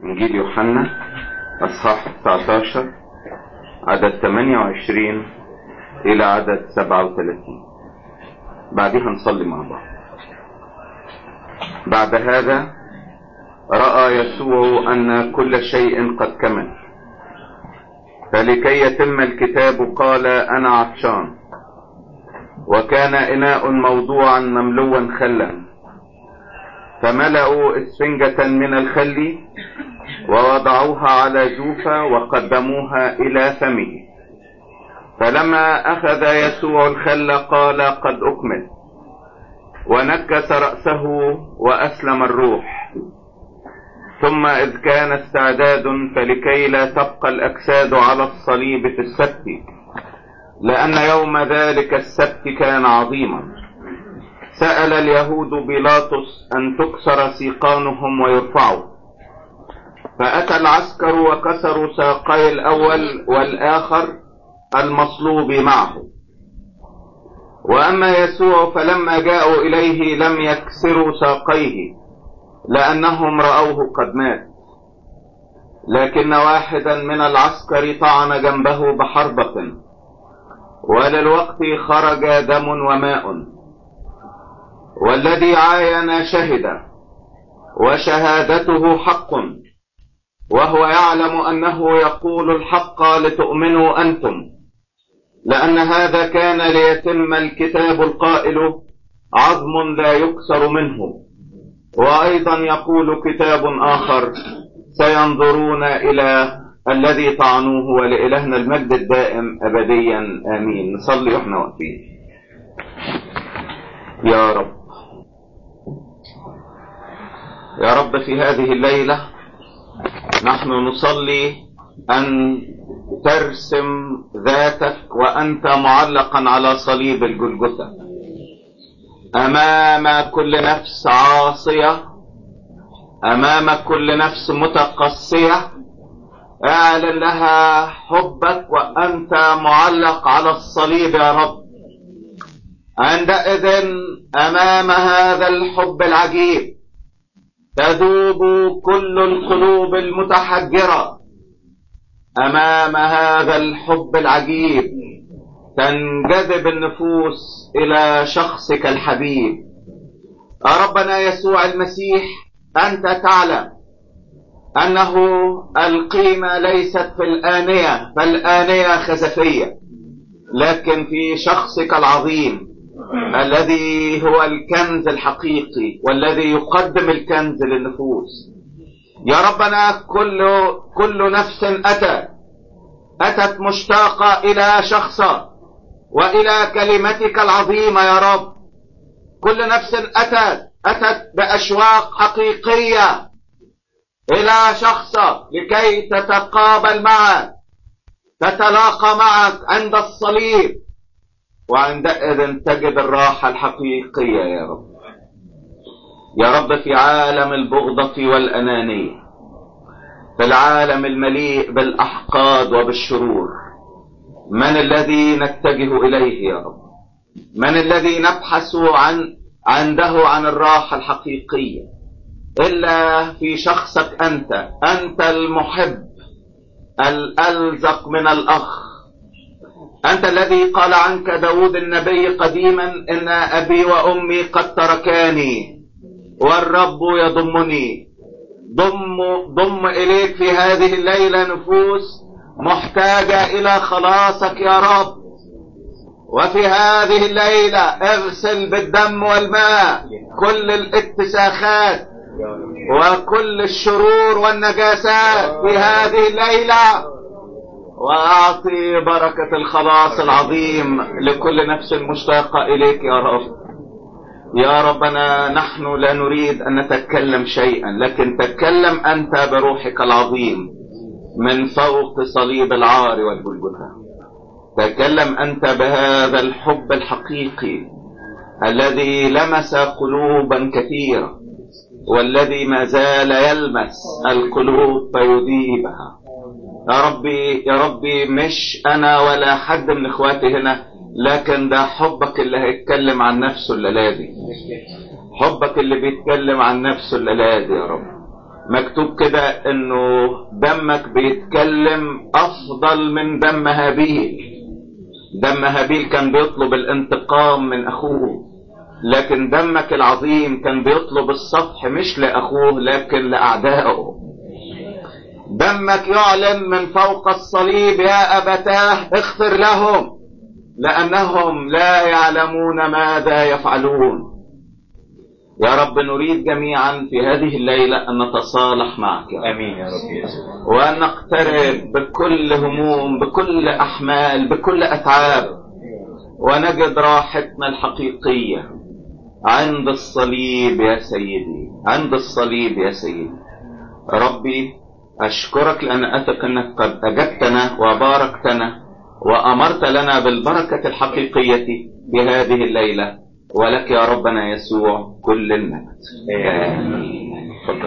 إنجيل يوحنا أصحاح 19 عدد 28 إلى عدد 37 بعدها نصلي مع بعض بعد هذا رأى يسوع أن كل شيء قد كمل فلكي يتم الكتاب قال أنا عطشان وكان إناء موضوعا مملوا خلا فملأوا اسفنجة من الخل ووضعوها على جوفة وقدموها إلى فمه فلما أخذ يسوع الخل قال قد أكمل ونكس رأسه وأسلم الروح ثم إذ كان استعداد فلكي لا تبقى الأجساد على الصليب في السبت لأن يوم ذلك السبت كان عظيما سأل اليهود بيلاطس أن تكسر سيقانهم ويرفعوا فأتى العسكر وكسروا ساقي الأول والآخر المصلوب معه وأما يسوع فلما جاءوا إليه لم يكسروا ساقيه لأنهم رأوه قد مات لكن واحدا من العسكر طعن جنبه بحربة وللوقت خرج دم وماء والذي عاين شهد وشهادته حق وهو يعلم أنه يقول الحق لتؤمنوا أنتم لأن هذا كان ليتم الكتاب القائل عظم لا يكسر منه وأيضا يقول كتاب آخر سينظرون إلى الذي طعنوه ولإلهنا المجد الدائم أبديا آمين نصلي وإحنا واقفين يا رب يا رب في هذه الليلة نحن نصلي أن ترسم ذاتك وأنت معلقا على صليب الجلجثة أمام كل نفس عاصية أمام كل نفس متقصية اعلن لها حبك وأنت معلق على الصليب يا رب عندئذ أمام هذا الحب العجيب تذوب كل القلوب المتحجرة أمام هذا الحب العجيب تنجذب النفوس إلى شخصك الحبيب يا ربنا يسوع المسيح أنت تعلم أنه القيمة ليست في الآنية فالآنية خزفية لكن في شخصك العظيم الذي هو الكنز الحقيقي والذي يقدم الكنز للنفوس يا ربنا كل كل نفس أتت أتت مشتاقة إلى شخصك وإلى كلمتك العظيمة يا رب كل نفس أتت أتت بأشواق حقيقية إلى شخصك لكي تتقابل معك تتلاقى معك عند الصليب وعندئذ تجد الراحة الحقيقية يا رب يا رب في عالم البغضة والأنانية في العالم المليء بالأحقاد وبالشرور من الذي نتجه إليه يا رب من الذي نبحث عن عنده عن الراحة الحقيقية إلا في شخصك أنت أنت المحب الألزق من الأخ أنت الذي قال عنك داود النبي قديما إن أبي وأمي قد تركاني والرب يضمني ضم, ضم إليك في هذه الليلة نفوس محتاجة إلى خلاصك يا رب وفي هذه الليلة اغسل بالدم والماء كل الاتساخات وكل الشرور والنجاسات في هذه الليلة واعطي بركة الخلاص العظيم لكل نفس مشتاقة اليك يا رب يا ربنا نحن لا نريد ان نتكلم شيئا لكن تكلم انت بروحك العظيم من فوق صليب العار والجلجثة تكلم انت بهذا الحب الحقيقي الذي لمس قلوبا كثيرة والذي ما زال يلمس القلوب فيذيبها يا ربي يا ربي مش انا ولا حد من اخواتي هنا لكن ده حبك اللي هيتكلم عن نفسه الليلة دي حبك اللي بيتكلم عن نفسه الليلة دي يا رب مكتوب كده انه دمك بيتكلم افضل من دم هابيل دم هابيل كان بيطلب الانتقام من اخوه لكن دمك العظيم كان بيطلب الصفح مش لاخوه لكن لاعدائه دمك يعلن من فوق الصليب يا ابتاه اغفر لهم لانهم لا يعلمون ماذا يفعلون يا رب نريد جميعا في هذه الليلة أن نتصالح معك يا رب. امين يا رب يسوع وأن نقترب بكل هموم بكل أحمال بكل أتعاب ونجد راحتنا الحقيقية عند الصليب يا سيدي عند الصليب يا سيدي ربي أشكرك لأن أثق أنك قد أجبتنا وباركتنا وأمرت لنا بالبركة الحقيقية في هذه الليلة ولك يا ربنا يسوع كل المجد آمين تفضل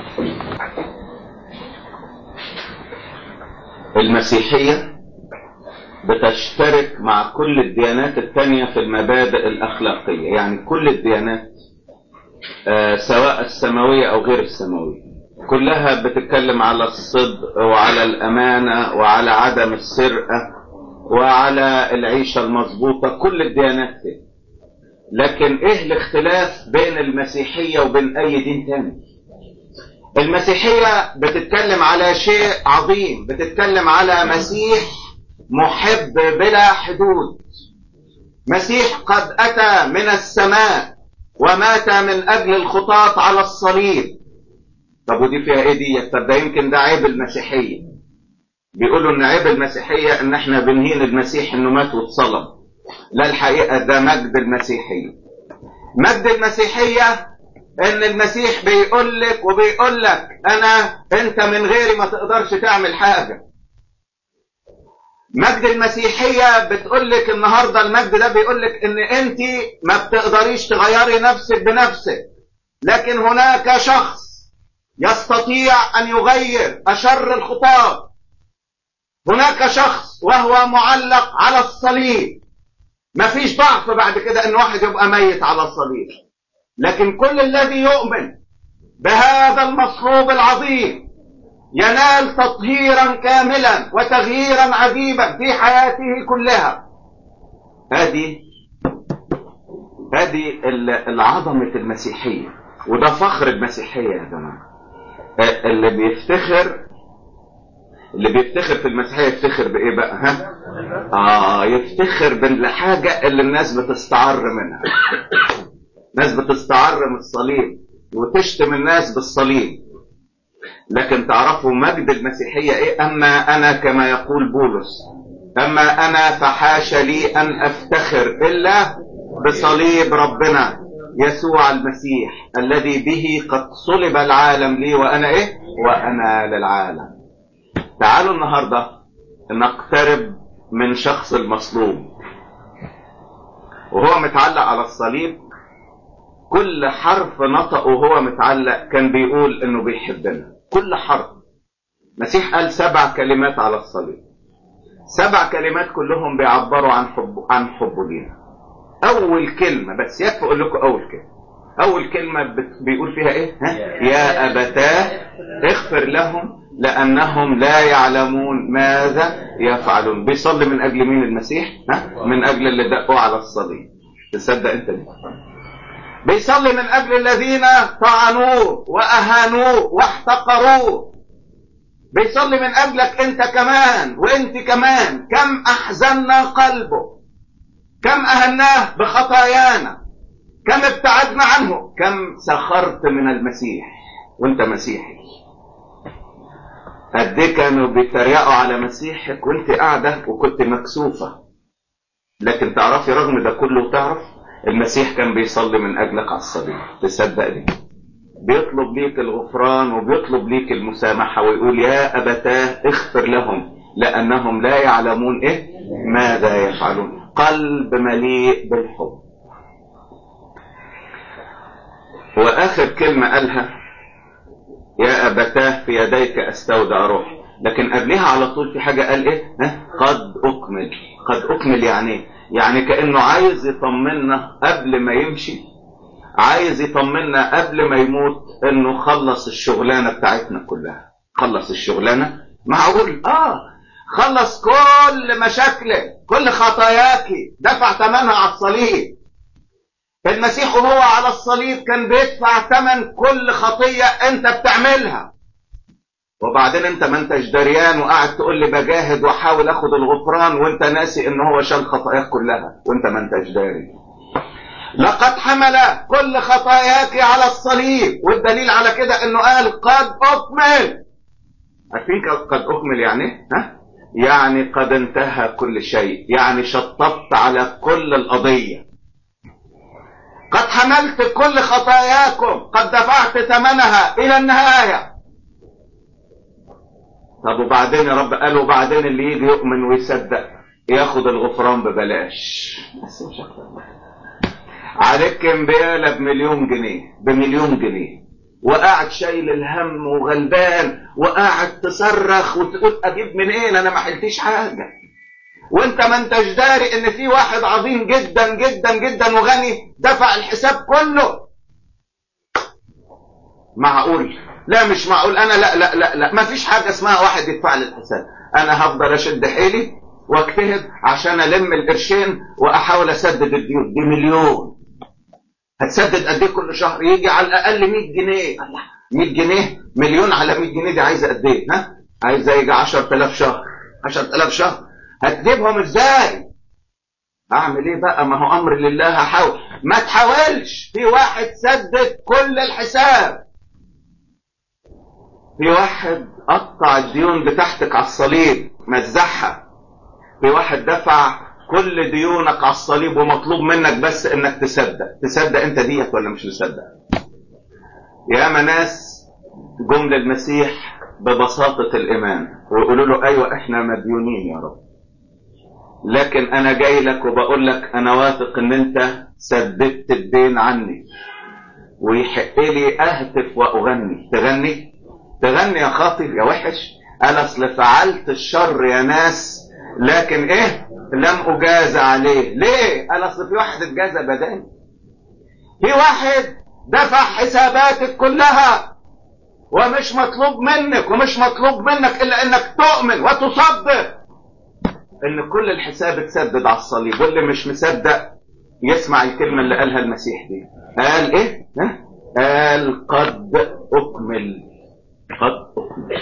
المسيحية بتشترك مع كل الديانات التانية في المبادئ الأخلاقية يعني كل الديانات آه، سواء السماوية أو غير السماوية كلها بتتكلم على الصدق وعلى الأمانة وعلى عدم السرقة وعلى العيشة المظبوطة كل الديانات كده لكن ايه الاختلاف بين المسيحية وبين اي دين تاني المسيحية بتتكلم على شيء عظيم بتتكلم على مسيح محب بلا حدود مسيح قد اتى من السماء ومات من اجل الخطاة على الصليب طب ودي فيها ايه دي طب ده يمكن ده عيب المسيحية بيقولوا ان عيب المسيحية ان احنا بنهين المسيح انه مات واتصلب لا الحقيقة ده مجد المسيحية مجد المسيحية ان المسيح بيقول لك وبيقول لك انا انت من غيري ما تقدرش تعمل حاجة مجد المسيحية بتقول لك النهاردة المجد ده بيقول لك ان انت ما بتقدريش تغيري نفسك بنفسك لكن هناك شخص يستطيع ان يغير اشر الخطاب هناك شخص وهو معلق على الصليب مفيش ضعف بعد كده ان واحد يبقى ميت على الصليب لكن كل الذي يؤمن بهذا المصلوب العظيم ينال تطهيرا كاملا وتغييرا عجيبا في حياته كلها هذه هذه العظمة المسيحية وده فخر المسيحية يا جماعة اللي بيفتخر اللي بيفتخر في المسيحية يفتخر بإيه بقى ها آه يفتخر بالحاجة اللي الناس بتستعر منها ناس بتستعر من الصليب وتشتم الناس بالصليب لكن تعرفوا مجد المسيحية ايه اما انا كما يقول بولس اما انا فحاش لي ان افتخر الا بصليب ربنا يسوع المسيح الذي به قد صلب العالم لي وانا ايه وانا للعالم تعالوا النهاردة نقترب من شخص المصلوب وهو متعلق على الصليب كل حرف نطقه وهو متعلق كان بيقول انه بيحبنا كل حرف مسيح قال سبع كلمات على الصليب سبع كلمات كلهم بيعبروا عن حب عن حبه لينا اول كلمه بس يكفي اقول لكم اول كلمه اول كلمه بيقول فيها ايه ها؟ يا ابتاه اغفر لهم لانهم لا يعلمون ماذا يفعلون بيصلي من اجل مين المسيح ها؟ من اجل اللي دقوا على الصليب تصدق انت دي بيصلي من اجل الذين طعنوه واهانوه واحتقروه بيصلي من اجلك انت كمان وانت كمان كم احزننا قلبه كم اهناه بخطايانا كم ابتعدنا عنه كم سخرت من المسيح وانت مسيحي قد ايه كانوا بيتريقوا على مسيحك وانت قاعده وكنت مكسوفه لكن تعرفي رغم ده كله تعرف المسيح كان بيصلي من اجلك على الصليب تصدق دي بيطلب ليك الغفران وبيطلب ليك المسامحة ويقول يا أبتاه اغفر لهم لأنهم لا يعلمون إيه ماذا يفعلون قلب مليء بالحب وآخر كلمة قالها يا أبتاه في يديك أستودع روحي لكن قبلها على طول في حاجة قال إيه ها؟ قد أكمل قد أكمل يعني إيه يعني كأنه عايز يطمنا قبل ما يمشي عايز يطمنا قبل ما يموت انه خلص الشغلانة بتاعتنا كلها خلص الشغلانة معقول اه خلص كل مشاكلك كل خطاياك دفع ثمنها على الصليب المسيح وهو على الصليب كان بيدفع ثمن كل خطية انت بتعملها وبعدين انت ما انتش دريان وقاعد تقول لي بجاهد واحاول اخد الغفران وانت ناسي ان هو شال خطاياك كلها وانت ما انتش داري لقد حمل كل خطاياك على الصليب والدليل على كده انه قال قد اكمل عارفين قد اكمل يعني ها يعني قد انتهى كل شيء يعني شطبت على كل القضيه قد حملت كل خطاياكم قد دفعت ثمنها الى النهايه طب وبعدين يا رب قال وبعدين اللي يجي يؤمن ويصدق ياخد الغفران ببلاش بس مش اكتر عليك امبيالة بمليون جنيه بمليون جنيه وقاعد شايل الهم وغلبان وقاعد تصرخ وتقول اجيب منين انا ما حلتيش حاجه وانت ما انتش داري ان في واحد عظيم جدا جدا جدا وغني دفع الحساب كله معقول لا مش معقول انا لا لا لا لا ما فيش حاجه اسمها واحد يدفع لي الحساب انا هفضل اشد حيلي واجتهد عشان الم القرشين واحاول اسدد الديون دي مليون هتسدد قد ايه كل شهر يجي على الاقل 100 جنيه 100 جنيه مليون على 100 جنيه دي عايزه قد ايه ها عايزه يجي 10000 شهر 10000 شهر هتجيبهم ازاي اعمل ايه بقى ما هو امر لله هحاول ما تحاولش في واحد سدد كل الحساب في واحد قطع الديون بتاعتك على الصليب مزحها في واحد دفع كل ديونك على الصليب ومطلوب منك بس انك تصدق تصدق انت ديت ولا مش مصدق ياما ناس جم للمسيح ببساطة الإيمان ويقولوا له أيوة إحنا مديونين يا رب لكن أنا جاي لك وبقول لك أنا واثق إن أنت سددت الدين عني ويحق لي أهتف وأغني تغني تغني يا خاطب يا وحش أنا أصل فعلت الشر يا ناس لكن إيه لم أجاز عليه ليه أنا أصل في واحد اتجازى بداني في واحد دفع حساباتك كلها ومش مطلوب منك ومش مطلوب منك الا انك تؤمن وتصدق ان كل الحساب اتسدد على الصليب واللي مش مصدق يسمع الكلمه اللي قالها المسيح دي قال ايه ها؟ قال قد اكمل قد اكمل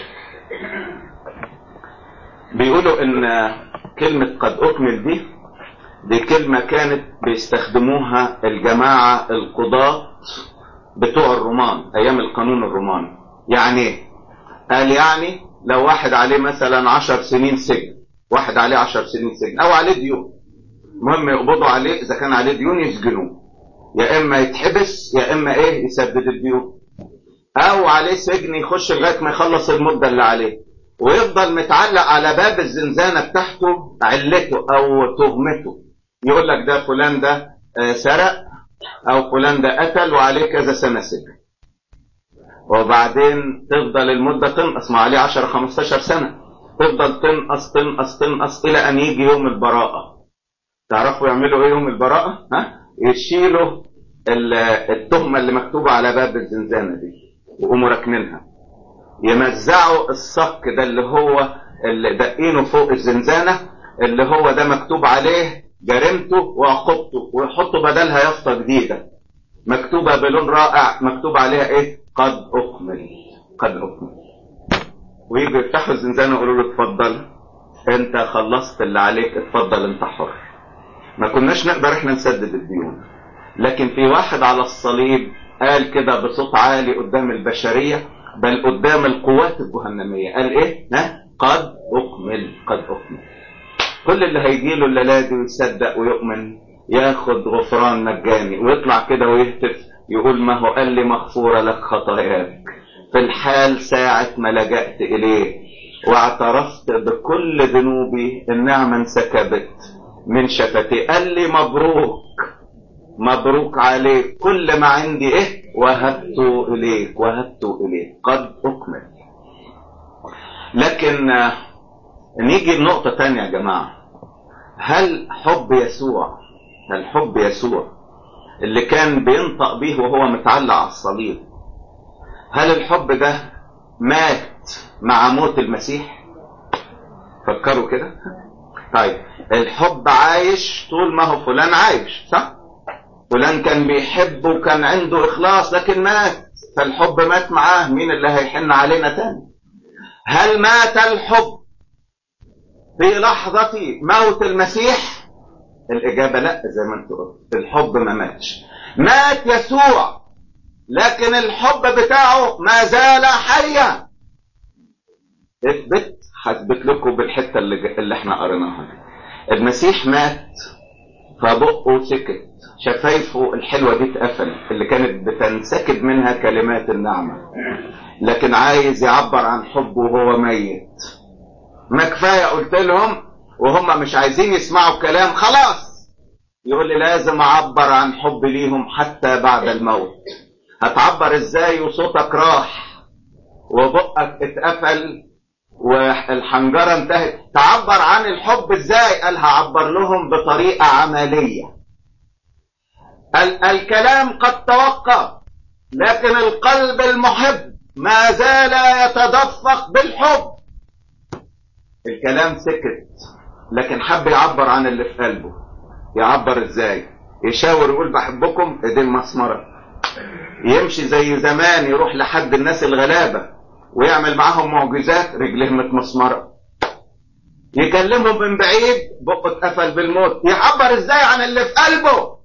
بيقولوا ان كلمه قد اكمل دي دي كلمه كانت بيستخدموها الجماعه القضاه بتوع الرومان ايام القانون الروماني يعني ايه قال يعني لو واحد عليه مثلا عشر سنين سجن واحد عليه عشر سنين سجن او عليه ديون المهم يقبضوا عليه اذا كان عليه ديون يسجنوه يا اما يتحبس يا اما ايه يسدد الديون او عليه سجن يخش لغايه ما يخلص المده اللي عليه ويفضل متعلق على باب الزنزانه بتاعته علته او تهمته يقول لك ده فلان ده سرق او فلان ده قتل وعليه كذا سنه سجن وبعدين تفضل المدة تنقص ما عليه 10 15 سنة تفضل تنقص تنقص تنقص إلى أن يجي يوم البراءة تعرفوا يعملوا إيه يوم البراءة؟ ها؟ يشيلوا التهمة اللي مكتوبة على باب الزنزانة دي ويقوموا راكنينها يمزعوا الصك ده اللي هو اللي دقينه فوق الزنزانة اللي هو ده مكتوب عليه جريمته وعقوبته ويحطوا بدلها يافطة جديدة مكتوبة بلون رائع مكتوب عليها ايه قد اكمل قد اكمل ويجوا يفتحوا الزنزانة ويقولوا له اتفضل انت خلصت اللي عليك اتفضل انت حر ما كناش نقدر احنا نسدد الديون لكن في واحد على الصليب قال كده بصوت عالي قدام البشرية بل قدام القوات الجهنمية قال ايه ها قد اكمل قد اكمل كل اللي هيجيله الليلة دي ويصدق ويؤمن ياخد غفران مجاني ويطلع كده ويهتف يقول ما هو قال لي مغفورة لك خطاياك في الحال ساعة ما لجأت إليه واعترفت بكل ذنوبي النعمة انسكبت من شفتي قال لي مبروك مبروك عليك كل ما عندي ايه وهبت اليك وهبت اليك قد اكمل لكن نيجي لنقطة تانية يا جماعة هل حب يسوع هل حب يسوع اللي كان بينطق بيه وهو متعلق على الصليب هل الحب ده مات مع موت المسيح فكروا كده طيب الحب عايش طول ما هو فلان عايش صح فلان كان بيحب وكان عنده اخلاص لكن مات فالحب مات معاه مين اللي هيحن علينا تاني هل مات الحب في لحظة موت المسيح الإجابة لا زي ما انت قلت الحب ما ماتش مات يسوع لكن الحب بتاعه ما زال حيا اثبت هثبت لكم بالحتة اللي, اللي احنا قريناها دي المسيح مات فبقه سكت شفايفه الحلوة دي اتقفل اللي كانت بتنسكب منها كلمات النعمة لكن عايز يعبر عن حبه وهو ميت ما كفاية قلت لهم وهم مش عايزين يسمعوا الكلام خلاص يقول لي لازم اعبر عن حبي ليهم حتى بعد الموت هتعبر ازاي وصوتك راح وبقك اتقفل والحنجرة انتهت تعبر عن الحب ازاي قال هعبر لهم بطريقة عملية ال الكلام قد توقف لكن القلب المحب ما زال يتدفق بالحب الكلام سكت لكن حب يعبر عن اللي في قلبه يعبر ازاي يشاور يقول بحبكم ايدين مسمرة يمشي زي زمان يروح لحد الناس الغلابة ويعمل معاهم معجزات رجلهم متمسمرة يكلمهم من بعيد بقه اتقفل بالموت يعبر ازاي عن اللي في قلبه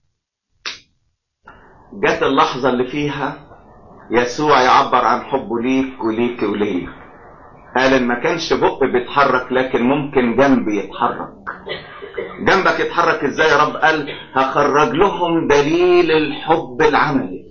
جت اللحظة اللي فيها يسوع يعبر عن حبه ليك وليك وليك قال ان ما كانش بق بيتحرك لكن ممكن جنبي يتحرك جنبك يتحرك ازاي يا رب قال هخرج لهم دليل الحب العملي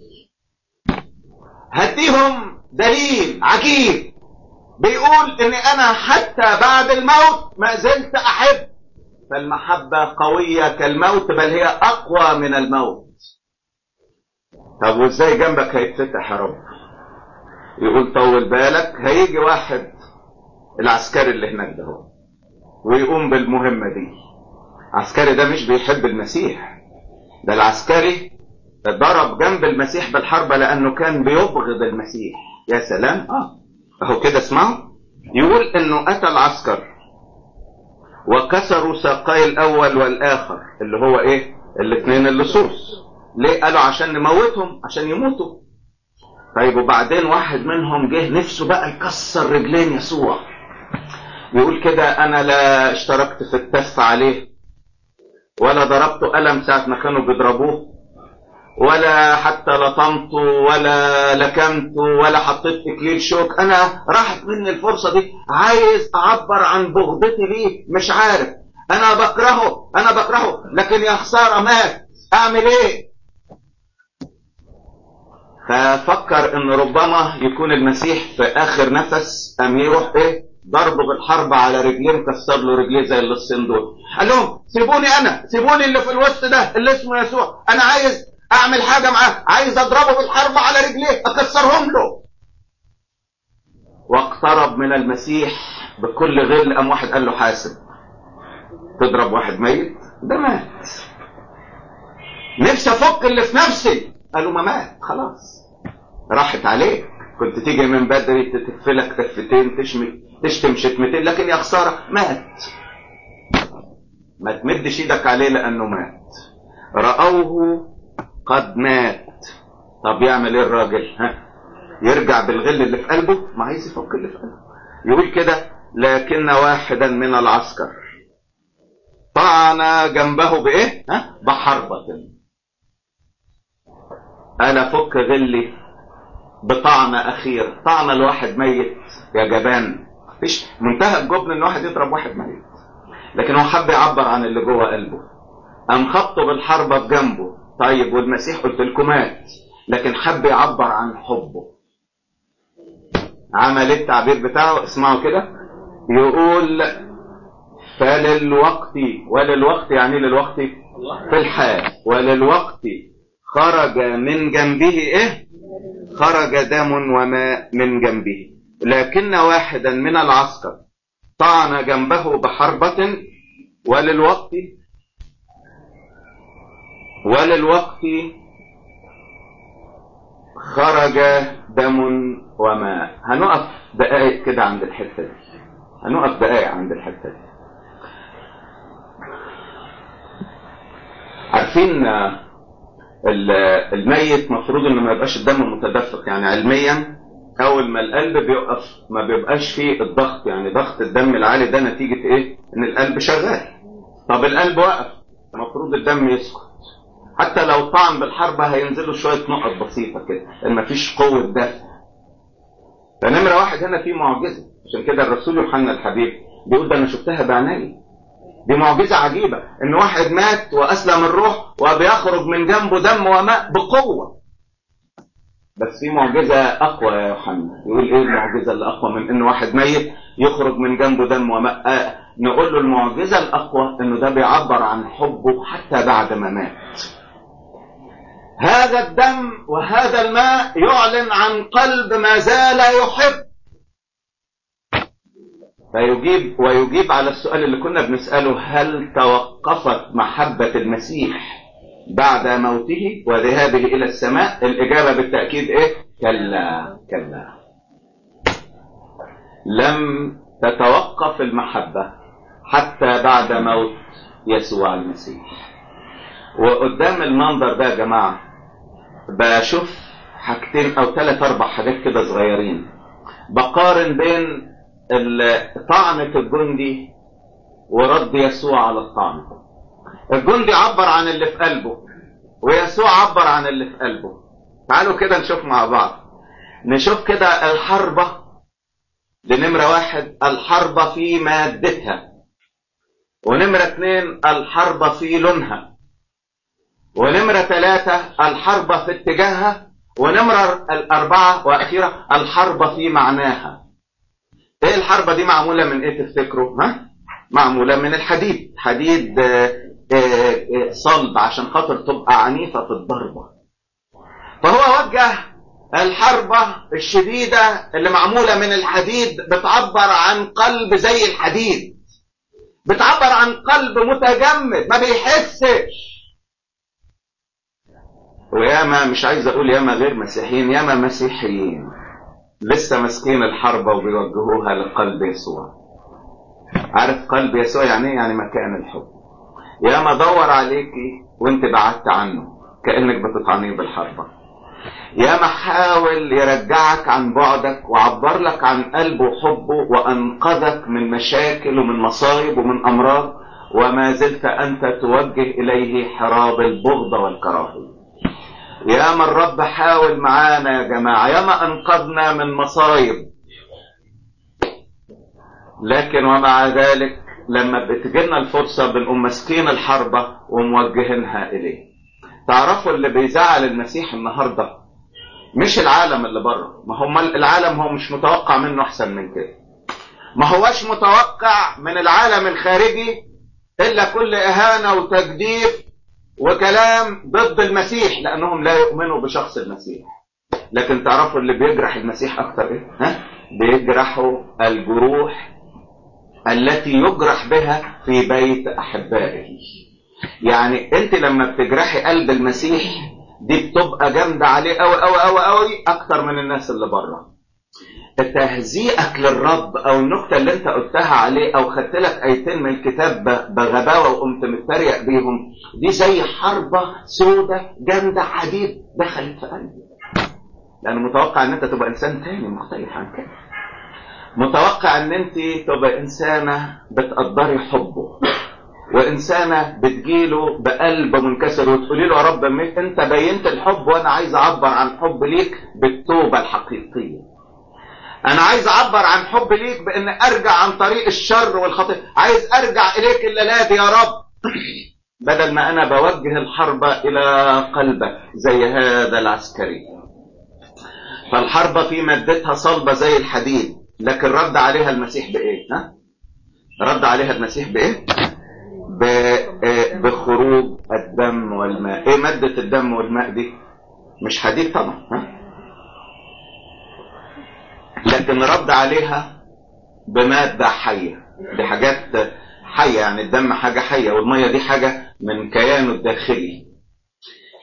هديهم دليل عجيب بيقول ان انا حتى بعد الموت ما زلت احب فالمحبة قوية كالموت بل هي اقوى من الموت طب وازاي جنبك هيتفتح يا رب يقول طول بالك هيجي واحد العسكري اللي هناك ده هو ويقوم بالمهمة دي العسكري ده مش بيحب المسيح ده العسكري ضرب جنب المسيح بالحرب لانه كان بيبغض المسيح يا سلام اه اهو كده اسمعوا يقول انه اتى العسكر وكسروا ساقي الاول والاخر اللي هو ايه الاثنين اللصوص ليه قالوا عشان نموتهم عشان يموتوا طيب وبعدين واحد منهم جه نفسه بقى يكسر رجلين يسوع يقول كده انا لا اشتركت في التف عليه ولا ضربته قلم ساعة ما كانوا بيضربوه ولا حتى لطمته ولا لكمته ولا حطيت اكليل شوك انا راحت مني الفرصة دي عايز اعبر عن بغضتي ليه مش عارف انا بكرهه انا بكرهه لكن يا خسارة مات اعمل ايه ففكر ان ربما يكون المسيح في اخر نفس ام يروح ايه ضربه بالحرب على رجليه مكسر له رجليه زي اللصين دول قال لهم سيبوني انا سيبوني اللي في الوسط ده اللي اسمه يسوع انا عايز اعمل حاجه معاه عايز اضربه بالحرب على رجليه اكسرهم له واقترب من المسيح بكل غل قام واحد قال له حاسب تضرب واحد ميت ده مات نفسي افك اللي في نفسي قالوا ما مات خلاص راحت عليك كنت تيجي من بدري تتفلك تفتين تشمي تشتم شتمتين لكن يا خساره مات ما تمدش ايدك عليه لانه مات راوه قد مات طب يعمل ايه الراجل ها يرجع بالغل اللي في قلبه ما عايز يفك اللي في قلبه يقول كده لكن واحدا من العسكر طعن جنبه بايه ها بحربة انا فك غلي بطعن اخير طعن الواحد ميت يا جبان مفيش منتهى الجبن ان واحد يضرب واحد ميت لكن هو حب يعبر عن اللي جوه قلبه قام خبطه بالحربة في جنبه طيب والمسيح قلت لكم مات لكن حب يعبر عن حبه عمل التعبير بتاعه اسمعوا كده يقول فللوقت وللوقت يعني للوقت في الحال وللوقت خرج من جنبه ايه خرج دم وماء من جنبه لكن واحدا من العسكر طعن جنبه بحربة وللوقت وللوقت خرج دم وماء هنقف دقائق كده عند الحتة دي هنقف دقائق عند الحتة دي عارفين الميت مفروض انه ما يبقاش الدم متدفق يعني علميا اول ما القلب بيقف ما بيبقاش فيه الضغط يعني ضغط الدم العالي ده نتيجة ايه ان القلب شغال طب القلب وقف المفروض الدم يسكت حتى لو طعن بالحربة هينزلوا شوية نقط بسيطة كده ان مفيش قوة دفع فنمرة واحد هنا في معجزة عشان كده الرسول يوحنا الحبيب بيقول ده انا شفتها بعيني دي معجزة عجيبة ان واحد مات واسلم الروح وبيخرج من جنبه دم وماء بقوة بس في معجزة اقوى يا يوحنا يقول ايه المعجزة اللي اقوى من ان واحد ميت يخرج من جنبه دم وماء آه نقول له المعجزة الاقوى انه ده بيعبر عن حبه حتى بعد ما مات هذا الدم وهذا الماء يعلن عن قلب ما زال يحب فيجيب ويجيب على السؤال اللي كنا بنسأله هل توقفت محبة المسيح بعد موته وذهابه إلى السماء الإجابة بالتأكيد إيه كلا كلا لم تتوقف المحبة حتى بعد موت يسوع المسيح وقدام المنظر ده يا جماعة بشوف حاجتين أو ثلاث أربع حاجات كده صغيرين بقارن بين طعنة الجندي ورد يسوع على الطعنة الجندي عبر عن اللي في قلبه ويسوع عبر عن اللي في قلبه تعالوا كده نشوف مع بعض نشوف كده الحربة لنمرة واحد الحربة في مادتها ونمرة اثنين الحربة في لونها ونمرة ثلاثة الحربة في اتجاهها ونمرة الأربعة وأخيرا الحربة في معناها ايه الحربة دي معمولة من ايه تفتكروا ها معمولة من الحديد حديد صلب عشان خاطر تبقى عنيفة في الضربة فهو وجه الحربة الشديدة اللي معمولة من الحديد بتعبر عن قلب زي الحديد بتعبر عن قلب متجمد ما بيحسش وياما مش عايز اقول ياما غير مسيحيين ياما مسيحيين لسه ماسكين الحربة وبيوجهوها لقلب يسوع عارف قلب يسوع يعني ايه يعني مكان الحب يا ما دور عليكي وانت بعدت عنه كأنك بتطعنيه بالحربة يا ما حاول يرجعك عن بعدك وعبر لك عن قلبه وحبه وأنقذك من مشاكل ومن مصايب ومن أمراض وما زلت أنت توجه إليه حراب البغضة والكراهية يا ما الرب حاول معانا يا جماعة يا ما أنقذنا من مصايب لكن ومع ذلك لما بتجينا الفرصة بنقوم ماسكين الحربة وموجهينها إليه تعرفوا اللي بيزعل المسيح النهاردة مش العالم اللي بره ما هو العالم هو مش متوقع منه أحسن من كده ما هوش متوقع من العالم الخارجي إلا كل إهانة وتجديف وكلام ضد المسيح لأنهم لا يؤمنوا بشخص المسيح لكن تعرفوا اللي بيجرح المسيح أكتر إيه؟ ها؟ بيجرحوا الجروح التي يجرح بها في بيت أحبائه يعني أنت لما بتجرحي قلب المسيح دي بتبقى جامدة عليه أوي أوي أوي أوي أكتر من الناس اللي بره تهزيئك للرب او النكته اللي انت قلتها عليه او خدت لك ايتين من الكتاب بغباوه وقمت متريق بيهم دي زي حربه سودة جامده حديد دخلت في قلبي لان متوقع ان انت تبقى انسان تاني مختلف عن كده متوقع ان انت تبقى انسانه بتقدري حبه وانسانه بتجيله بقلب منكسر وتقولي له يا رب انت بينت الحب وانا عايز اعبر عن حب ليك بالتوبه الحقيقيه انا عايز اعبر عن حب ليك بان ارجع عن طريق الشر والخطيئة عايز ارجع اليك الليلة دي يا رب بدل ما انا بوجه الحربة الى قلبك زي هذا العسكري فالحربة في مادتها صلبة زي الحديد لكن رد عليها المسيح بايه ها رد عليها المسيح بايه بخروج الدم والماء ايه مادة الدم والماء دي مش حديد طبعا ها لكن رد عليها بمادة حية دي حاجات حية يعني الدم حاجة حية والمية دي حاجة من كيانه الداخلي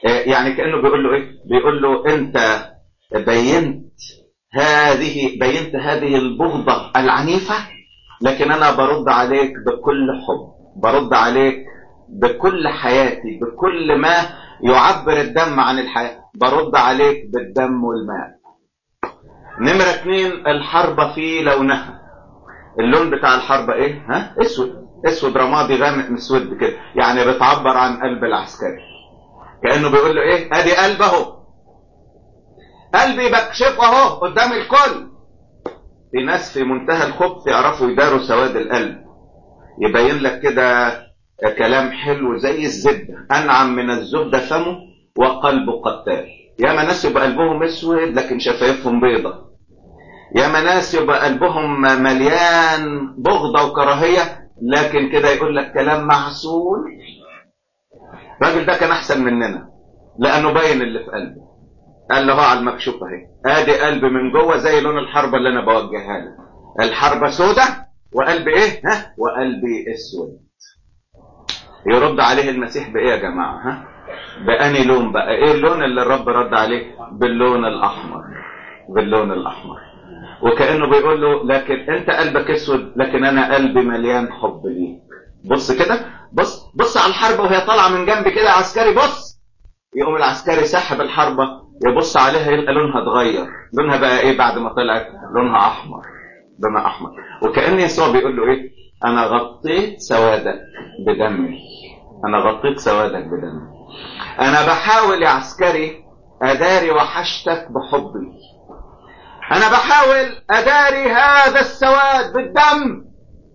يعني كأنه بيقول له ايه بيقول له انت بينت هذه بينت هذه البغضة العنيفة لكن انا برد عليك بكل حب برد عليك بكل حياتي بكل ما يعبر الدم عن الحياة برد عليك بالدم والماء نمرة اتنين الحربة في لونها اللون بتاع الحربة ايه ها اسود اسود رمادي غامق مسود كده يعني بتعبر عن قلب العسكري كأنه بيقول له ايه ادي قلب اهو قلبي بكشفه اهو قدام الكل في ناس في منتهى الخبث يعرفوا يداروا سواد القلب يبين لك كده كلام حلو زي الزبدة انعم من الزبدة فمه وقلبه قتال ياما ناس يبقى قلبهم اسود لكن شفايفهم بيضة ياما ناس يبقى قلبهم مليان بغضة وكراهية لكن كده يقول لك كلام معسول الراجل ده كان احسن مننا لانه باين اللي في قلبه قال له على المكشوف اهي ادي قلب من جوه زي لون الحربه اللي انا بوجهها لك الحربه سودة وقلب ايه ها وقلبي اسود يرد عليه المسيح بايه يا جماعه ها بأني لون بقى ايه اللون اللي الرب رد عليه باللون الاحمر باللون الاحمر وكانه بيقول له لكن انت قلبك اسود لكن انا قلبي مليان حب ليك بص كده بص بص على الحربه وهي طالعه من جنب كده عسكري بص يقوم العسكري ساحب الحربه يبص عليها يلقى لونها اتغير لونها بقى ايه بعد ما طلعت لونها احمر لونها احمر وكان يسوع بيقول له ايه انا غطيت سوادك بدمي انا غطيت سوادك بدمي انا بحاول يا عسكري اداري وحشتك بحبي انا بحاول اداري هذا السواد بالدم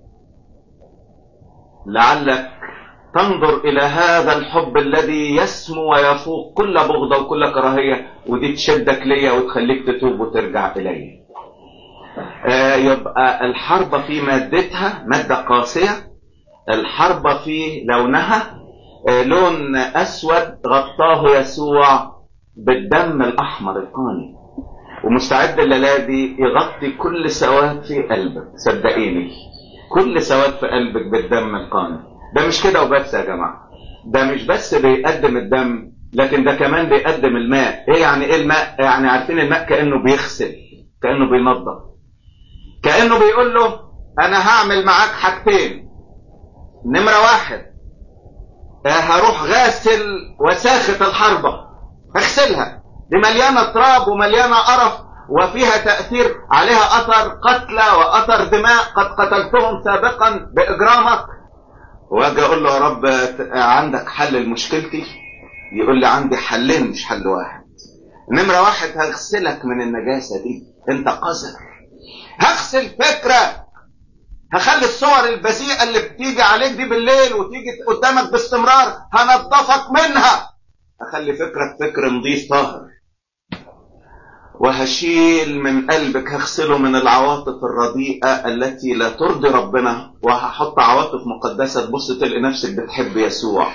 لعلك تنظر الى هذا الحب الذي يسمو ويفوق كل بغضة وكل كراهية ودي تشدك ليا وتخليك تتوب وترجع الي آه يبقى الحربة في مادتها مادة قاسية الحربة في لونها آه لون اسود غطاه يسوع بالدم الاحمر القاني ومستعد الليلة دي يغطي كل سواد في قلبك صدقيني كل سواد في قلبك بالدم القاني ده مش كده وبس يا جماعة ده مش بس بيقدم الدم لكن ده كمان بيقدم الماء ايه يعني ايه الماء يعني عارفين الماء كأنه بيغسل كأنه بينظف كأنه بيقول له انا هعمل معاك حاجتين نمرة واحد هروح غاسل وساخة الحربة اغسلها دي مليانة تراب ومليانة قرف وفيها تأثير عليها أثر قتلى وأثر دماء قد قتلتهم سابقا بإجرامك واجي اقول له يا رب عندك حل لمشكلتي يقول لي عندي حلين مش حل واحد نمرة واحد هغسلك من النجاسة دي انت قذر هغسل فكرك هخلي الصور البذيئة اللي بتيجي عليك دي بالليل وتيجي قدامك باستمرار هنضفك منها هخلي فكرك فكر نظيف طاهر وهشيل من قلبك هغسله من العواطف الرديئة التي لا ترضي ربنا وهحط عواطف مقدسة تبص تلقي نفسك بتحب يسوع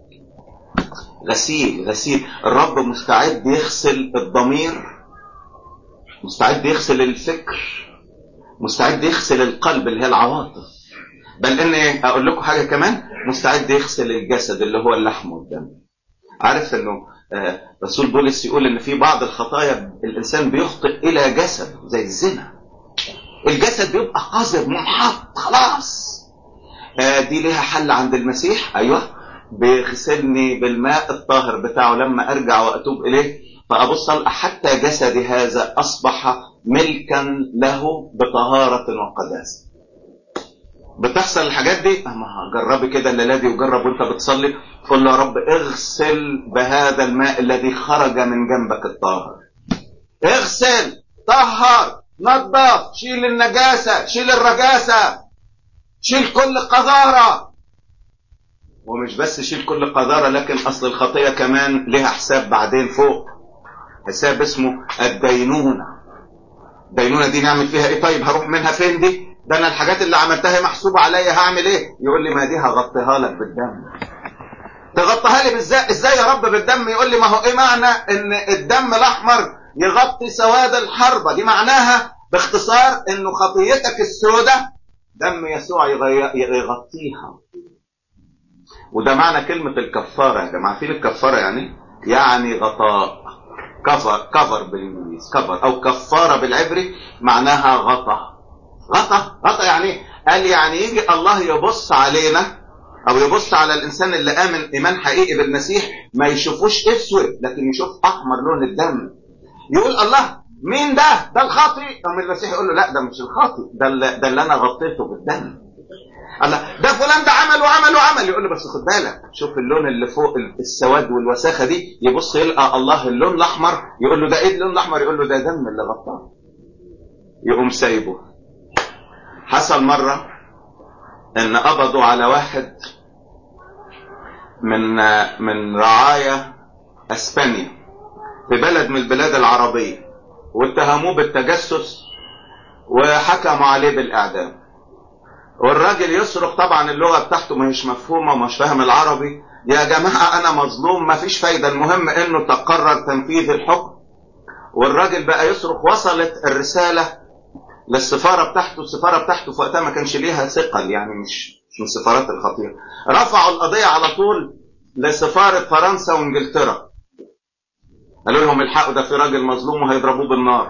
غسيل غسيل الرب مستعد يغسل الضمير مستعد يغسل الفكر مستعد يغسل القلب اللي هي العواطف بل ان اقول لكم حاجة كمان مستعد يغسل الجسد اللي هو اللحم والدم عارف انه رسول بولس يقول ان في بعض الخطايا الانسان بيخطئ الى جسد زي الزنا الجسد بيبقى قذر منحط خلاص دي ليها حل عند المسيح ايوه بيغسلني بالماء الطاهر بتاعه لما ارجع واتوب اليه فابص حتى جسدي هذا اصبح ملكا له بطهاره وقداسه بتحصل الحاجات دي اما جربي كده الليله دي وجرب وانت بتصلي قل له يا رب اغسل بهذا الماء الذي خرج من جنبك الطاهر اغسل طهر نظف شيل النجاسه شيل الرجاسه شيل كل قذاره ومش بس شيل كل قذاره لكن اصل الخطيه كمان لها حساب بعدين فوق حساب اسمه الدينونه الدينونه دي نعمل فيها ايه طيب هروح منها فين دي ده انا الحاجات اللي عملتها محسوبة عليا هعمل ايه يقول لي ما دي هغطيها لك بالدم تغطيها لي بالذات ازاي يا رب بالدم يقول لي ما هو ايه معنى ان الدم الاحمر يغطي سواد الحربة دي معناها باختصار انه خطيتك السوداء دم يسوع يغطيها وده معنى كلمة الكفارة يا جماعة عارفين الكفارة يعني يعني غطاء كفر كفر بالانجليزي كفر او كفاره بالعبري معناها غطا غطا غطا يعني قال يعني يجي الله يبص علينا او يبص على الانسان اللي امن ايمان حقيقي بالمسيح ما يشوفوش اسود لكن يشوف احمر لون الدم يقول الله مين ده ده الخاطي او المسيح يقول له لا ده مش الخاطي ده اللي, ده اللي انا غطيته بالدم الله ده فلان ده عمل وعمل وعمل يقول له بس خد بالك شوف اللون اللي فوق السواد والوساخه دي يبص يلقى الله اللون الاحمر يقول له ده ايه اللون الاحمر يقول له ده دم اللي غطاه يقوم سايبه حصل مره ان قبضوا على واحد من من رعايا اسبانيا في بلد من البلاد العربيه واتهموه بالتجسس وحكموا عليه بالاعدام والراجل يصرخ طبعا اللغه بتاعته ما هيش مفهومه ومش فاهم العربي يا جماعه انا مظلوم ما فيش فايده المهم انه تقرر تنفيذ الحكم والراجل بقى يصرخ وصلت الرساله للسفاره بتاعته السفاره بتاعته في وقتها ما كانش ليها ثقل يعني مش مش من السفارات الخطيره رفعوا القضيه على طول لسفاره فرنسا وانجلترا قالوا لهم الحقوا ده في راجل مظلوم وهيضربوه بالنار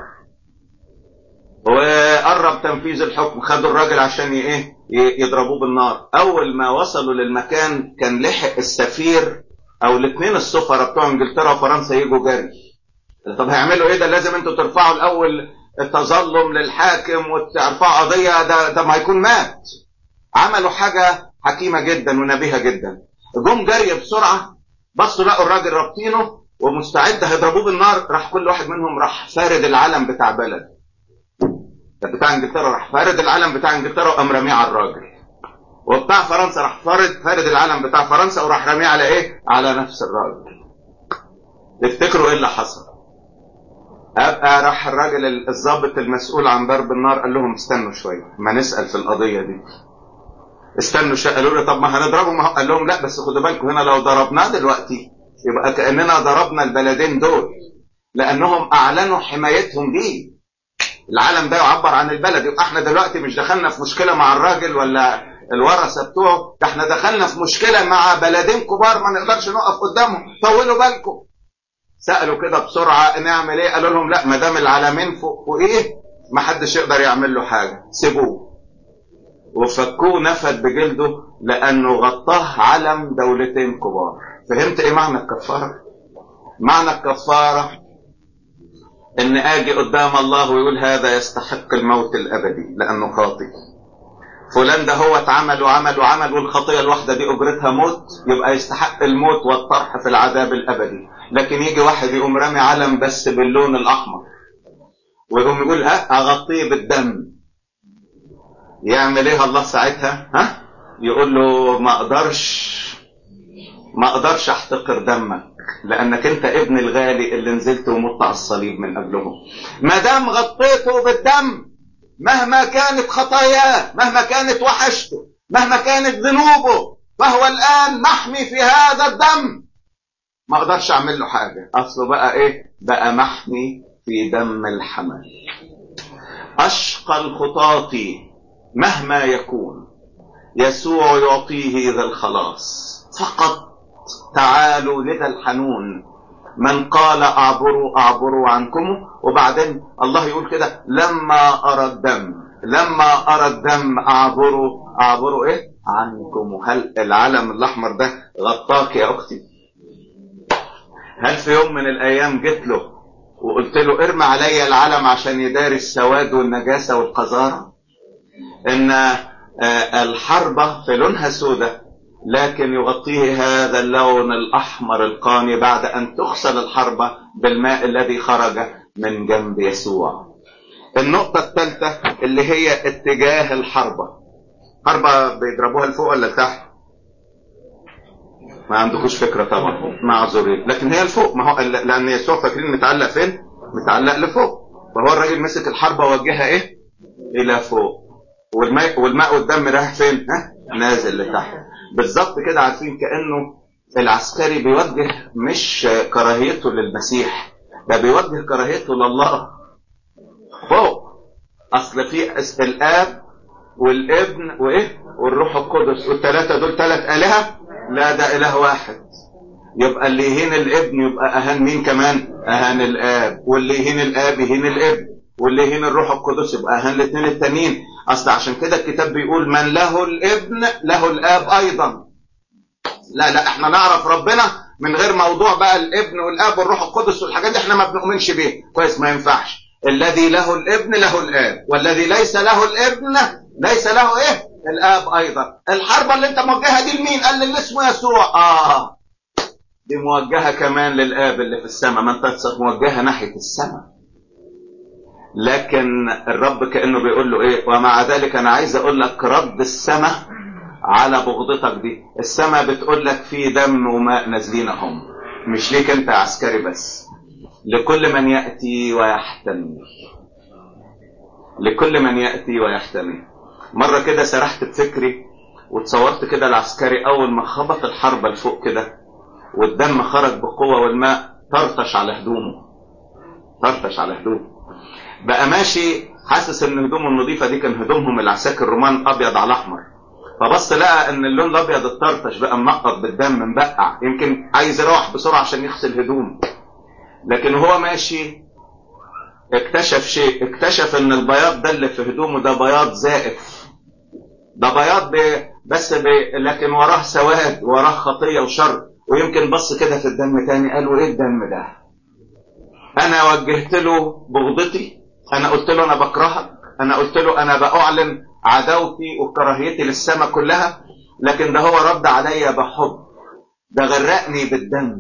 وقرب تنفيذ الحكم خدوا الراجل عشان ايه يضربوه بالنار اول ما وصلوا للمكان كان لحق السفير او الاثنين السفراء بتوع انجلترا وفرنسا يجوا جري طب هيعملوا ايه ده لازم انتوا ترفعوا الاول التظلم للحاكم وترفعوا قضيه ده ده ما هيكون مات عملوا حاجه حكيمه جدا ونبيهه جدا جم جري بسرعه بصوا لقوا الراجل رابطينه ومستعد هيضربوه بالنار راح كل واحد منهم راح فارد العلم بتاع بلد بتاع انجلترا راح فارد العلم بتاع انجلترا وقام راميه على الراجل وبتاع فرنسا راح فارد فارد العلم بتاع فرنسا وراح راميه على ايه على نفس الراجل تفتكروا ايه اللي حصل ابقى راح الراجل الضابط المسؤول عن ضرب النار قال لهم استنوا شويه ما نسال في القضيه دي استنوا شويه قالوا له طب ما هنضربه ما قال لهم لا بس خدوا بالكم هنا لو ضربناه دلوقتي يبقى كاننا ضربنا البلدين دول لانهم اعلنوا حمايتهم ليه العالم ده يعبر عن البلد يبقى احنا دلوقتي مش دخلنا في مشكله مع الراجل ولا الورثه بتوعه ده احنا دخلنا في مشكله مع بلدين كبار ما نقدرش نقف قدامهم طولوا بالكم سالوا كده بسرعه نعمل ايه قالوا لهم لا ما دام العالمين فوق وايه ما حدش يقدر يعمل له حاجه سيبوه وفكوه نفد بجلده لانه غطاه علم دولتين كبار فهمت ايه معنى الكفاره معنى الكفاره ان اجي قدام الله ويقول هذا يستحق الموت الابدي لانه خاطئ فلان ده هو اتعمل وعمل وعمل والخطيه الواحده دي اجرتها موت يبقى يستحق الموت والطرح في العذاب الابدي لكن يجي واحد يقوم رامي علم بس باللون الاحمر ويقوم يقول ها اغطيه بالدم يعمل ايه الله ساعتها ها يقول له ما اقدرش ما اقدرش احتقر دمك لانك انت ابن الغالي اللي نزلت ومت على الصليب من قبلهم ما دام غطيته بالدم مهما كانت خطاياه مهما كانت وحشته مهما كانت ذنوبه فهو الان محمي في هذا الدم ما اقدرش اعمل له حاجه اصله بقى ايه بقى محمي في دم الحمل اشقى الخطاة مهما يكون يسوع يعطيه ذا الخلاص فقط تعالوا لدى الحنون من قال اعبروا اعبروا عنكم وبعدين الله يقول كده لما ارى الدم لما ارى الدم اعبروا اعبروا ايه عنكم هل العلم الاحمر ده غطاك يا اختي هل في يوم من الايام جيت له وقلت له ارمي عليا العلم عشان يداري السواد والنجاسه والقذاره ان الحربه في لونها سودة لكن يغطيه هذا اللون الاحمر القاني بعد ان تغسل الحربه بالماء الذي خرج من جنب يسوع النقطه الثالثه اللي هي اتجاه الحربه حربه بيضربوها لفوق ولا لتحت ما عندكوش فكره طبعا معذورين لكن هي لفوق ما هو لان يسوع فاكرين متعلق فين متعلق لفوق فهو الراجل مسك الحربه ووجهها ايه الى فوق والماء والماء والدم رايح فين ها نازل لتحت بالظبط كده عارفين كانه العسكري بيوجه مش كراهيته للمسيح ده بيوجه كراهيته لله فوق اصل في الاب والابن وايه والروح القدس والثلاثه دول ثلاث الهه لا ده اله واحد يبقى اللي يهين الابن يبقى اهان مين كمان اهان الاب واللي يهين الاب يهين الابن واللي يهين الروح القدس يبقى اهان الاثنين التانيين اصل عشان كده الكتاب بيقول من له الابن له الاب ايضا لا لا احنا نعرف ربنا من غير موضوع بقى الابن والاب والروح القدس والحاجات دي احنا ما بنؤمنش بيها كويس ما ينفعش الذي له الابن له الاب والذي ليس له الابن ليس له ايه الاب ايضا الحربه اللي انت موجهها دي لمين قال اللي اسمه يسوع اه دي موجهه كمان للاب اللي في السماء ما انت موجهه ناحيه السماء لكن الرب كانه بيقول له ايه ومع ذلك انا عايز اقول لك رد السماء على بغضتك دي السماء بتقول لك في دم وماء نازلين هم مش ليك انت عسكري بس لكل من ياتي ويحتمي لكل من ياتي ويحتمي مره كده سرحت بفكري وتصورت كده العسكري اول ما خبط الحربه لفوق كده والدم خرج بقوه والماء طرطش على هدومه طرطش على هدومه بقى ماشي حاسس ان هدومه النظيفه دي كان هدومهم العساكر الرومان ابيض على احمر فبص لقى ان اللون الابيض اتطرطش بقى منقط بالدم مبقع يمكن عايز يروح بسرعه عشان يغسل هدومه لكن هو ماشي اكتشف شيء اكتشف ان البياض ده اللي في هدومه ده بياض زائف ده بياض بي بس بي لكن وراه سواد وراه خطيه وشر ويمكن بص كده في الدم تاني قال له ايه الدم ده انا وجهت له بغضتي انا قلت له انا بكرهك انا قلت له انا باعلن عداوتي وكراهيتي للسماء كلها لكن ده هو رد عليا بحب ده غرقني بالدم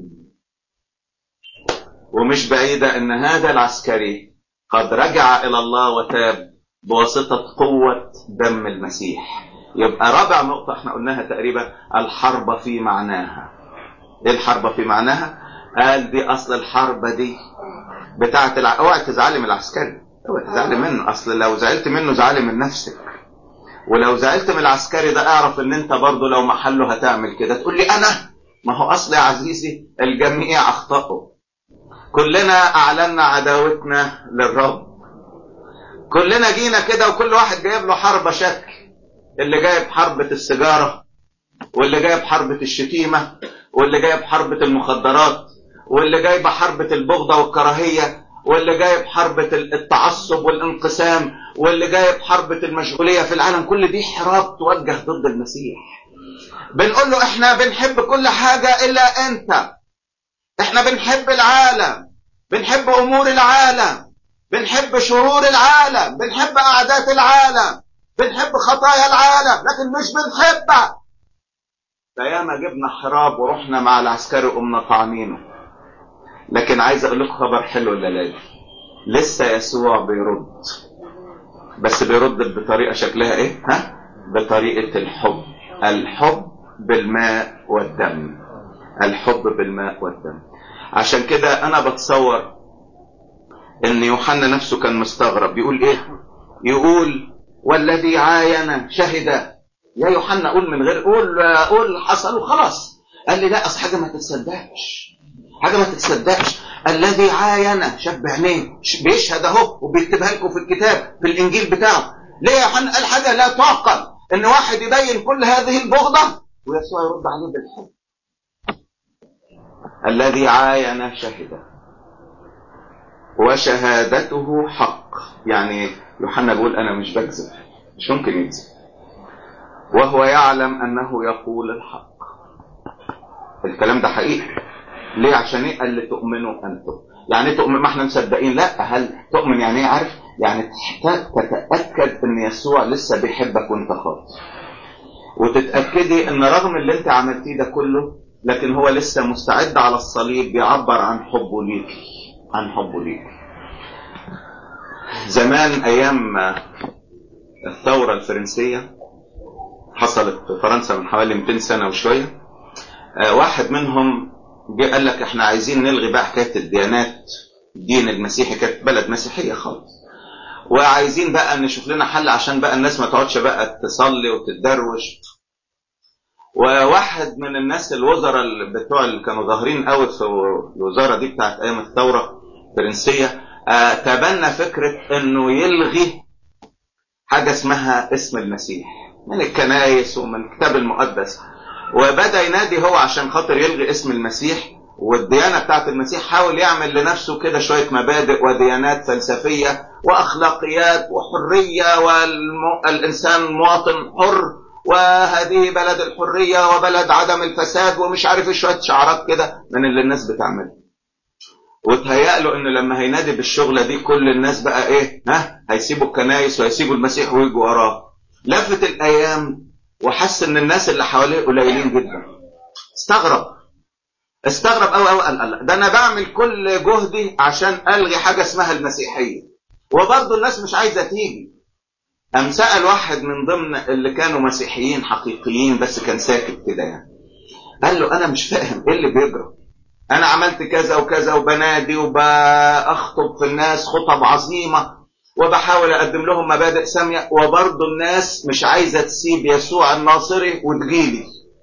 ومش بعيدة ان هذا العسكري قد رجع الى الله وتاب بواسطة قوة دم المسيح يبقى رابع نقطة احنا قلناها تقريبا الحرب في معناها ايه الحرب في معناها قال دي اصل الحرب دي بتاعت الع... اوعى تزعلي من العسكري اوعى تزعلي منه اصل لو زعلت منه زعلي من نفسك ولو زعلت من العسكري ده اعرف ان انت برضه لو محله هتعمل كده تقول لي انا ما هو اصل يا عزيزي الجميع اخطأوا كلنا اعلنا عداوتنا للرب كلنا جينا كده وكل واحد جايب له حربة شكل اللي جايب حربة السيجارة واللي جايب حربة الشتيمة واللي جايب حربة المخدرات واللي جايب حربة البغضة والكراهية واللي جايب حربة التعصب والانقسام واللي جايب حربة المشغولية في العالم كل دي حراب توجه ضد المسيح بنقول له احنا بنحب كل حاجة الا انت احنا بنحب العالم بنحب امور العالم بنحب شرور العالم بنحب اعداء العالم بنحب خطايا العالم لكن مش بنحبك فياما جبنا حراب ورحنا مع العسكري وقمنا طعنينه لكن عايز اقول لكم خبر حلو الليله لسه يسوع بيرد بس بيرد بطريقه شكلها ايه ها بطريقه الحب الحب بالماء والدم الحب بالماء والدم عشان كده انا بتصور ان يوحنا نفسه كان مستغرب يقول ايه يقول والذي عاين شهد يا يوحنا قول من غير قول قول حصل وخلاص قال لي لا اصل حاجه ما تتصدقش حاجه ما تتصدقش الذي عاين شاب عينيه بيشهد اهو وبيكتبها لكم في الكتاب في الانجيل بتاعه ليه يا يوحنا قال حاجه لا تعقل ان واحد يبين كل هذه البغضه ويسوع يرد عليه بالحب الذي عاين شهد وشهادته حق يعني يوحنا بيقول انا مش بكذب مش ممكن يكذب وهو يعلم انه يقول الحق الكلام ده حقيقي ليه عشان ايه قال لي تؤمنوا انتم يعني ايه تؤمن ما احنا مصدقين لا هل تؤمن يعني ايه عارف يعني تحتاج تتاكد ان يسوع لسه بيحبك وانت خاطئ وتتاكدي ان رغم اللي انت عملتيه ده كله لكن هو لسه مستعد على الصليب بيعبر عن حبه ليك عن حبه ليك زمان ايام الثوره الفرنسيه حصلت في فرنسا من حوالي 200 سنه وشويه واحد منهم جه قال لك احنا عايزين نلغي بقى حكايه الديانات الدين المسيحي كانت بلد مسيحيه خالص وعايزين بقى نشوف لنا حل عشان بقى الناس ما تقعدش بقى تصلي وتتدروش وواحد من الناس الوزراء بتوع اللي كانوا ظاهرين قوي في الوزاره دي بتاعت ايام الثوره الفرنسيه آه تبنى فكره انه يلغي حاجه اسمها اسم المسيح من الكنايس ومن الكتاب المقدس وبدأ ينادي هو عشان خاطر يلغي اسم المسيح والديانة بتاعت المسيح حاول يعمل لنفسه كده شوية مبادئ وديانات فلسفية وأخلاقيات وحرية والإنسان مواطن حر وهذه بلد الحرية وبلد عدم الفساد ومش عارف شوية شعارات كده من اللي الناس بتعملها وتهيأ له ان لما هينادي بالشغلة دي كل الناس بقى ايه ها هيسيبوا الكنايس وهيسيبوا المسيح ويجوا وراه لفت الايام وحس ان الناس اللي حواليه قليلين جدا استغرب استغرب قوي قوي قال الله ده انا بعمل كل جهدي عشان الغي حاجه اسمها المسيحيه وبرضه الناس مش عايزه تيجي قام سال واحد من ضمن اللي كانوا مسيحيين حقيقيين بس كان ساكت كده يعني قال له انا مش فاهم ايه اللي بيجرى انا عملت كذا وكذا وبنادي وبخطب في الناس خطب عظيمه وبحاول اقدم لهم مبادئ ساميه وبرضه الناس مش عايزه تسيب يسوع الناصري وتجيلي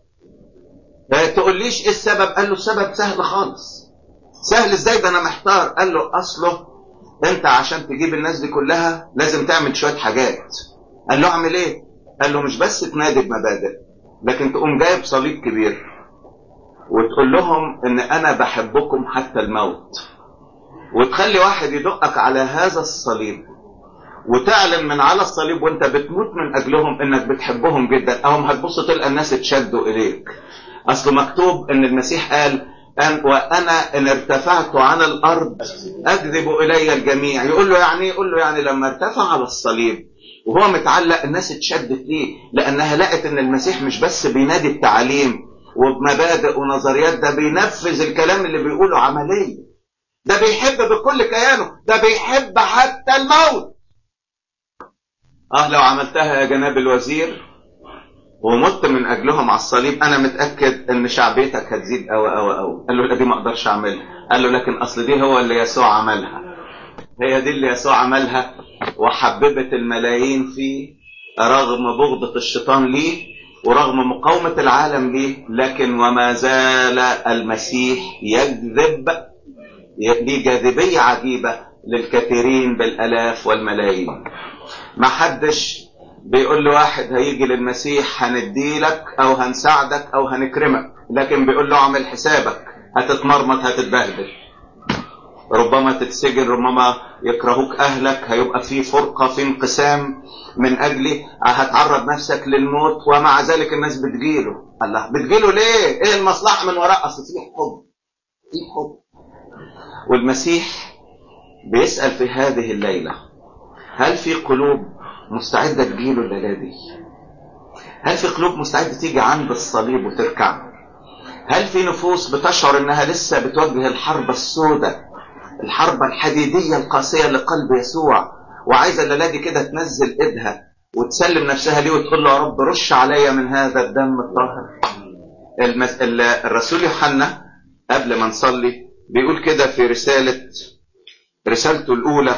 تقوليش ايه السبب قال له السبب سهل خالص سهل ازاي ده انا محتار قال له اصله انت عشان تجيب الناس دي كلها لازم تعمل شويه حاجات قال له اعمل ايه قال له مش بس تنادي بمبادئ لكن تقوم جايب صليب كبير وتقول لهم ان انا بحبكم حتى الموت وتخلي واحد يدقك على هذا الصليب وتعلن من على الصليب وانت بتموت من اجلهم انك بتحبهم جدا اهم هتبص تلقى الناس اتشدوا اليك اصل مكتوب ان المسيح قال أن وانا ان ارتفعت عن الارض اجذب الي الجميع يقول له يعني يقول له يعني لما ارتفع على الصليب وهو متعلق الناس اتشدت ليه لانها لقت ان المسيح مش بس بينادي التعليم وبمبادئ ونظريات ده بينفذ الكلام اللي بيقوله عمليا ده بيحب بكل كيانه ده بيحب حتى الموت اه لو عملتها يا جناب الوزير ومت من اجلهم على الصليب انا متاكد ان شعبيتك هتزيد قوي قوي قوي قال له لا دي ما اقدرش اعملها قال له لكن اصل دي هو اللي يسوع عملها هي دي اللي يسوع عملها وحببت الملايين فيه رغم بغضة الشيطان ليه ورغم مقاومة العالم ليه لكن وما زال المسيح يجذب ليه جاذبية عجيبة للكثيرين بالآلاف والملايين ما حدش بيقول له واحد هيجي للمسيح هنديلك او هنساعدك او هنكرمك لكن بيقول له اعمل حسابك هتتمرمط هتتبهدل ربما تتسجن ربما يكرهوك اهلك هيبقى في فرقة في انقسام من اجلي هتعرض نفسك للموت ومع ذلك الناس بتجيله الله بتجيله ليه ايه المصلحة من وراء اصل في حب في حب والمسيح بيسأل في هذه الليلة هل في قلوب مستعدة تجيله الليلة دي هل في قلوب مستعدة تيجي عند الصليب وتركع هل في نفوس بتشعر انها لسه بتواجه الحرب السوداء الحرب الحديدية القاسية لقلب يسوع وعايزة الليلة دي كده تنزل ايدها وتسلم نفسها ليه وتقول له يا رب رش عليا من هذا الدم الطاهر المس... الرسول يوحنا قبل ما نصلي بيقول كده في رسالة رسالته الأولى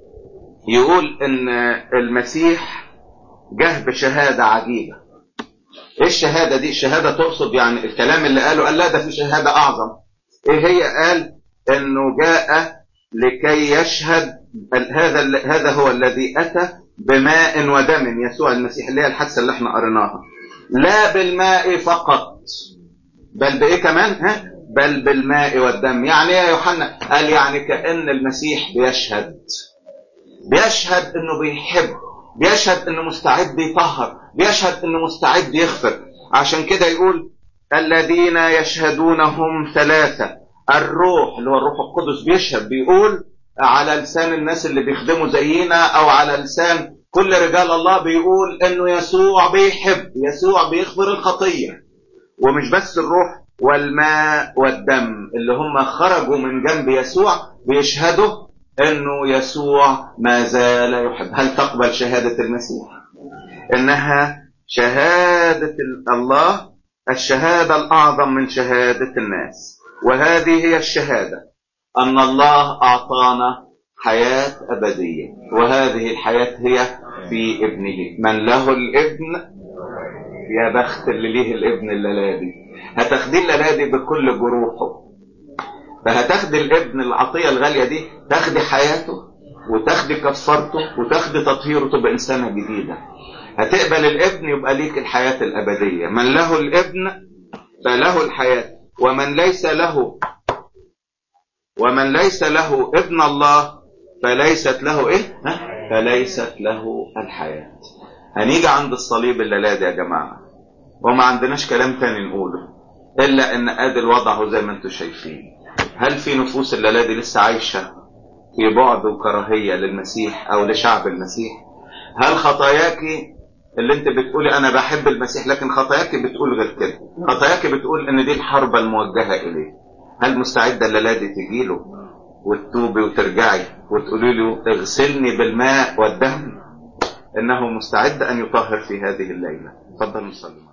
يقول ان المسيح جه بشهادة عجيبة ايه الشهادة دي الشهادة تقصد يعني الكلام اللي قاله قال لا ده في شهادة اعظم ايه هي قال انه جاء لكي يشهد هذا هذا هو الذي اتى بماء ودم يسوع المسيح اللي هي الحادثة اللي احنا قريناها لا بالماء فقط بل بايه كمان ها بل بالماء والدم يعني ايه يا يوحنا قال يعني كأن المسيح بيشهد بيشهد انه بيحب بيشهد انه مستعد يطهر بيشهد انه مستعد يغفر عشان كده يقول الذين يشهدونهم ثلاثة الروح اللي هو الروح القدس بيشهد بيقول على لسان الناس اللي بيخدموا زينا او على لسان كل رجال الله بيقول انه يسوع بيحب يسوع بيغفر الخطية ومش بس الروح والماء والدم اللي هم خرجوا من جنب يسوع بيشهدوا انه يسوع ما زال يحب هل تقبل شهادة المسيح انها شهادة الله الشهادة الاعظم من شهادة الناس وهذه هي الشهادة ان الله اعطانا حياة ابدية وهذه الحياة هي في ابنه من له الابن يا بخت اللي ليه الابن الليلادي هتاخديه الليلادي بكل جروحه فهتاخدي الابن العطية الغالية دي تاخدي حياته وتاخدي كفارته وتاخدي تطهيره تبقى إنسانة جديدة هتقبل الابن يبقى ليك الحياة الأبدية من له الابن فله الحياة ومن ليس له ومن ليس له ابن الله فليست له ايه ها؟ فليست له الحياة هنيجي عند الصليب الليلة دي يا جماعة وما عندناش كلام تاني نقوله الا ان ادي الوضع هو زي ما انتم شايفين هل في نفوس الليلة دي لسه عايشة في بعد وكراهية للمسيح او لشعب المسيح هل خطاياك اللي انت بتقولي انا بحب المسيح لكن خطاياك بتقول غير كده خطاياك بتقول ان دي الحرب الموجهة اليه هل مستعدة الليلة دي تجيله وتتوبي وترجعي وتقولي له اغسلني بالماء والدم انه مستعد ان يطهر في هذه الليلة تفضل نصلي